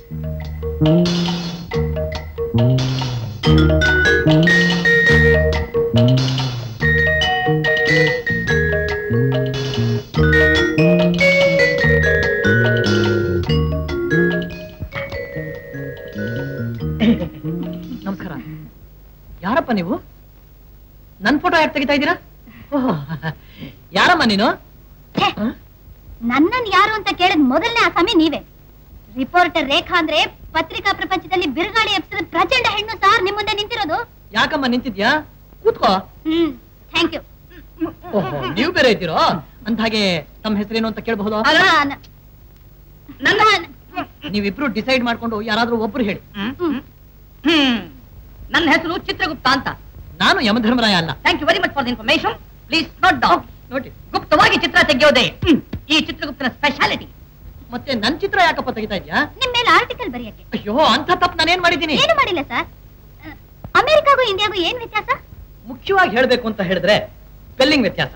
ನಮಸ್ಕಾರ ಯಾರಪ್ಪ ನೀವು ನನ್ ಫೋಟೋ ಯಾಕೆ ತೆಗಿತಾ ಇದ್ದೀರಾ ಓಹ್, ಯಾರಮ್ಮ ನೀನು ಛೆ, ಹ? ನನ್ನನ್ ಯಾರು ಅಂತ ಕೇಳಿದ ಮೊದಲನೇ ಆಸಾಮಿ ನೀವೇ ರಿಪೋರ್ಟರ್ ರೇಖಾ ಅಂದ್ರೆ ಪತ್ರಿಕಾ ಪ್ರಪಂಚದಲ್ಲಿ ಬಿರುಗಾಳಿ ಎಪ್ಸದ ಪ್ರಚಂಡ ಹೆಣ್ಣು ಸಾರ್ ನಿಮ್ ಮುಂದೆ ನಿಂತಿರೋದು ಯಾಕಮ್ಮ ನಿಂತಿದ್ಯಾ ಕೂತ್ಕೋ ಹ್ಮ್ ಥ್ಯಾಂಕ್ ಯು ಓಹೋ ನೀವು ಬೇರೆ ಇದ್ದೀರೋ ಅಂದ ಹಾಗೆ ತಮ್ಮ ಹೆಸರೇನು ಅಂತ ಕೇಳಬಹುದು ನನ್ನ ನೀವಿಬ್ರು ಡಿಸೈಡ್ ಮಾಡ್ಕೊಂಡು ಯಾರಾದ್ರೂ ಒಬ್ರು ಹೇಳಿ ಹ್ಮ್ ನನ್ನ ಹೆಸರು ಚಿತ್ರಗುಪ್ತ ಅಂತ ನಾನು ಯಮಧರ್ಮರಾಯ ಅಲ್ಲ thank you very much for the information please note down ನೋಡಿ ಗುಪ್ತವಾಗಿ ಚಿತ್ರ ತೆಗೆಯೋದೇ ಹ್ಮ್. ಈ ಚಿತ್ರಗುಪ್ತನ ಸ್ಪೆಷಾಲಿಟಿ ಮತ್ತೆ ನನ್ ಚಿತ್ರ ಯಾಕಪ್ಪ ತೆಗಿತಾ ಇದ್ಯಾ ನಿಮ್ ಮೇಲೆ ಆರ್ಟಿಕಲ್ ಬರೆಯಕ್ಕೆ ಅಯ್ಯೋ ಅಂತ ತಪ್ಪು ನಾನೇನ್ ಮಾಡಿದ್ದೀನಿ ಏನು ಮಾಡಿಲ್ಲ ಸರ್ ಅಮೆರಿಕಾಗೂ ಇಂಡಿಯಾಗೂ ಏನ್ ವ್ಯತ್ಯಾಸ ಮುಖ್ಯವಾಗಿ ಹೇಳ್ಬೇಕು ಅಂತ ಹೇಳಿದ್ರೆ ಸ್ಪೆಲ್ಲಿಂಗ್ ವ್ಯತ್ಯಾಸ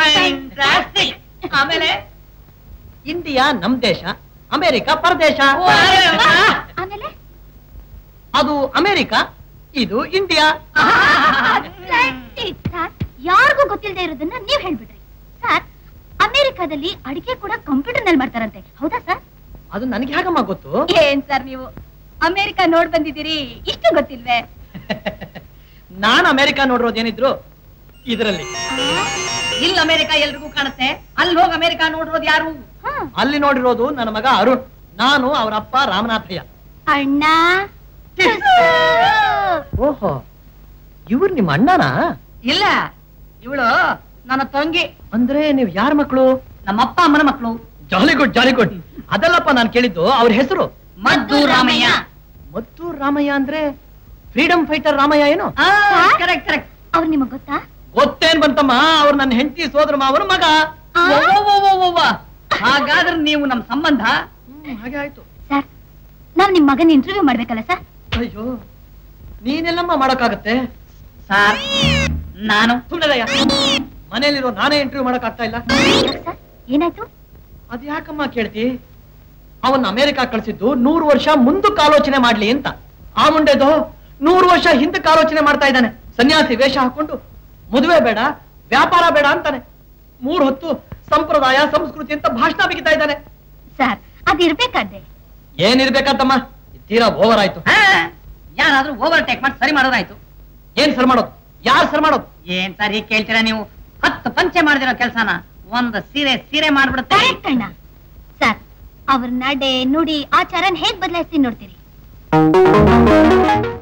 ಆಮೇಲೆ ಇಂಡಿಯಾ ನಮ್ ದೇಶ ಅಮೆರಿಕ ಪರದೇಶ ಆಮೇಲೆ ಅದು ಅಮೆರಿಕ ಇದು ಇಂಡಿಯಾ ಸರ್ ಯಾರಿಗೂ ಗೊತ್ತಿಲ್ಲದೆ ಇರೋದನ್ನ ನೀವ್ ಹೇಳ್ಬಿಡ್ರಿ ಸರ್ ಅಮೆರಿಕಾದಲ್ಲಿ ಅಡಿಗೆ ಕೂಡ ಕಂಪ್ಯೂಟರ್ ನಲ್ಲಿ ಮಾಡ್ತಾರಂತೆ ಹೌದಾ ಸರ್ ಅದು ನನಗೆ ಹೇಗಮ್ಮ ಗೊತ್ತು ಏನ್ ಸರ್ ನೀವು ಅಮೆರಿಕ ನೋಡ್ ಬಂದಿದ್ದೀರಿ ಇಷ್ಟು ಗೊತ್ತಿಲ್ವೇ ನಾನು ಅಮೆರಿಕ ನೋಡಿರೋದೇನಿದ್ರು ಇದರಲ್ಲಿ ಇಲ್ಲಿ ಅಮೆರಿಕ ಎಲ್ರಿಗೂ ಕಾಣುತ್ತೆ ಅಲ್ಲಿ ಹೋಗಿ ಅಮೆರಿಕ ನೋಡಿರೋದು ಯಾರು ಹಾ. ಅಲ್ಲಿ ನೋಡಿರೋದು ನನ್ನ ಮಗ ಅರುಣ್ ನಾನು ಅವರ ಅಪ್ಪ ರಾಮನಾಥಯ್ಯ ಅಣ್ಣ ಓಹೋ ಇವ್ರು ನಿಮ್ಮ ಅಣ್ಣನಾ ಇಲ್ಲ ಇವಳು ನನ್ನ ತಂಗಿ ಅಂದ್ರೆ ನೀವು ಯಾರ ಮಕ್ಕಳು ನಮ್ಮ ಅಪ್ಪ ಅಮ್ಮನ ಮಕ್ಕಳು ಜಾಲಿ ಗುಡ್ ಜಾಲಿ ಗುಡ್ ಅದಲ್ಲಪ್ಪ ನಾನು ಕೇಳಿದ್ದು ಅವ್ರ ಹೆಸರು ಮದ್ದು ರಾಮಯ್ಯ ಮತ್ತು ರಾಮಯ್ಯ ಅಂದ್ರೆ ಫ್ರೀಡಮ್ ಫೈಟರ್ ರಾಮಯ್ಯ ಏನು ಕರೆಕ್ಟ್ ಕರೆಕ್ಟ್ ಅವ್ರು ನಿಮಗ್ ಗೊತ್ತಾ ಗೊತ್ತೇನ್ ಬಂತಮ್ಮ ಅವ್ರು ನನ್ನ ಹೆಂಡತಿ ಸೋದರ ಮಾವನ ಮಗ ಆ? ಹಾಗಾದ್ರೆ ನೀವು ನಮ್ಮ ಸಂಬಂಧ ಹ್ಮ್, ಹಾಗೆ ಆಯ್ತು ಸರ್ ನಾವ್ ನಿಮ್ ಮಗನ ಇಂಟರ್ವ್ಯೂ ಮಾಡ್ಬೇಕಲ್ಲ ಸರ್ ಅಯ್ಯೋ ನೀನೆಲ್ಲಮ್ಮ ಮಾಡಕ್ಕಾಗತ್ತೆ ಸರ್ ನಾನು ಸುಮ್ಮನೆದಯ್ಯ ಮನೇಲಿರೋ ನಾನೇ ಇಂಟರ್ವ್ಯೂ ಮಾಡಕ್ ಆಗ್ತಾ ಇಲ್ಲ ಯಾಕ್ ಸರ್ ಏನಾಯ್ತು ಅದ್ ಯಾಕಮ್ಮ ಕೇಳ್ತಿ ಅವನ್ನ ಅಮೆರಿಕ ಕಳ್ಸಿದ್ದು ನೂರು ವರ್ಷ ಮುಂದಕ್ಕೆ ಆಲೋಚನೆ ಮಾಡ್ಲಿ ಅಂತ ಆ ಮುಂಡೆದು ನೂರು ವರ್ಷ ಹಿಂದಕ್ಕೆ ಆಲೋಚನೆ ಮಾಡ್ತಾ ಇದ್ದಾನೆ ಸನ್ಯಾಸಿ ವೇಷ ಹಾಕೊಂಡು ಮದುವೆ ಬೇಡ ವ್ಯಾಪಾರ ಬೇಡ ಅಂತಾನೆ ಮೂರ್ ಹೊತ್ತು ಸಂಪ್ರದಾಯ ಸಂಸ್ಕೃತಿ ಅಂತ ಭಾಷಣ ಬಿಗಿತಾ ಇದ್ದಾನೆ ಸರ್ ಅದಿರ್ಬೇಕಾದ್ದೆ ಏನಿರ್ಬೇಕಂತಮ್ಮ ಇದ್ ತೀರಾ ಓವರ್ ಆಯ್ತು ಹಾ, ಯಾರಾದ್ರೂ ಓವರ್ ಟೇಕ್ ಮಾಡಿ ಸರಿ ಮಾಡೋದಾಯ್ತು ಏನ್ ಸರ್ ಮಾಡೋದು ಯಾರು ಸರ್ ಮಾಡೋದು ಏನ್ ಸರ್ ಹೀಗ್ ಕೇಳ್ತೀರಾ ನೀವು ಹತ್ತು ಪಂಚೆ ಮಾಡಿದಿರೋ ಕೆಲ್ಸನ ಒಂದು ಸೀರೆ ಸೀರೆ ಮಾಡ್ಬಿಡುತ್ತೆ ಕರೆಕ್ಟ್ ಅಣ್ಣ ಸರ್ ಅವ್ರ ನಡೆ ನುಡಿ ಆಚಾರನ್ ಹೇಗ್ ಬದಲಾಯಿಸ್ತೀನಿ ನೋಡ್ತೀರಿ